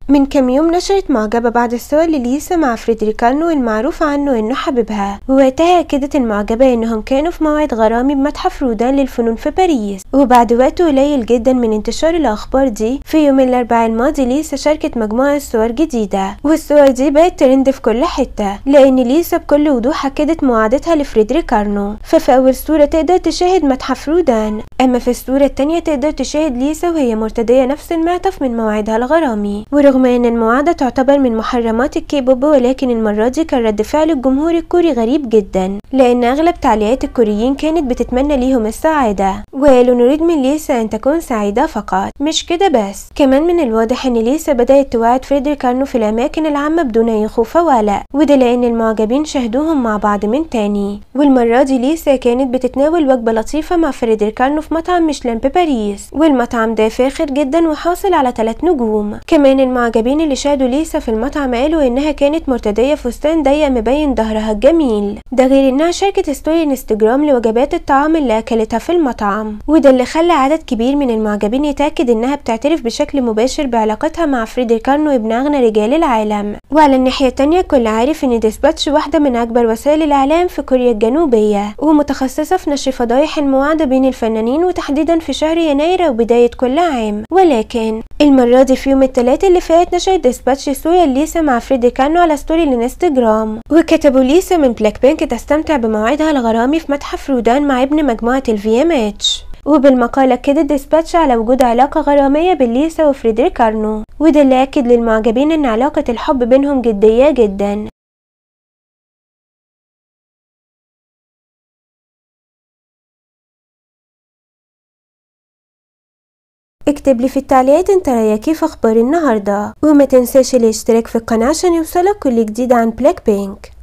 من كام يوم نشرت معجبة بعض الصور لليسا مع فريدريكانو المعروف عنه انه حبيبها ووقتها اكدت المعجبة انهم كانوا في موعد غرامي بمتحف رودان للفنون في باريس وبعد وقت قليل جدا من انتشار الاخبار دي في يوم الاربعاء الماضي ليسا شاركت مجموعة صور جديدة والصور دي بقت ترند في كل حتة لان ليسا بكل وضوح اكدت مواعدتها لفريدريكانو ففي اول صورة تقدر تشاهد متحف رودان اما في الصورة التانية تقدر تشاهد ليسا وهي مرتدية نفس المعطف من موعدها الغرامي ورغم ان المواعدة تعتبر من محرمات الكيبوب ولكن المرة دي كان رد فعل الجمهور الكوري غريب جدا لان اغلب تعليقات الكوريين كانت بتتمنى ليهم السعادة وقالوا نريد من ليسا ان تكون سعيدة فقط مش كده بس كمان من الواضح ان ليسا بدأت توعد فريدريكانو في الاماكن العامة بدون اي خوف وقلق وده لان المعجبين شاهدوهم مع بعض من تاني والمرة دي ليسا كانت بتتناول وجبة لطيفة مع فريدريكانو في مطعم ميشلان بباريس والمطعم ده فاخر جدا وحاصل على 3 نجوم كمان المعجبين اللي شاهدوا ليسا في المطعم قالوا انها كانت مرتدية فستان ضيق مبين ظهرها الجميل ده غير انها شاركت ستوري انستجرام لوجبات الطعام اللي اكلتها في المطعم وده اللي خلى عدد كبير من المعجبين يتاكد انها بتعترف بشكل مباشر بعلاقتها مع فريدريكانو ابن اغنى رجال العالم وعلى الناحية التانية الكل عارف ان ديسباتش واحدة من اكبر وسائل الاعلام في كوريا الجنوبية ومتخصصة في نشر فضايح المواعدة بين الفنانين وتحديدا في شهر يناير وبداية كل عام ولكن المرة دي في يوم التلات اللي فات نشرت ديسباتش صورة ليسا مع فريدريكانو على ستوري الانستجرام وكتبوا ليسا من بلاك بينك تستمتع بموعدها الغرامي في متحف رودان مع ابن مجموعة الفي ام اتش وبالمقالة كده ديسباتش على وجود علاقة غرامية بين ليسا وفريدريكانو وده اللي أكد للمعجبين إن علاقة الحب بينهم جدية جدا اكتب لي في التعليقات انت رايك كيف اخبار النهارده وما تنساش الاشتراك في القناه عشان يوصلك كل جديد عن بلاك بينك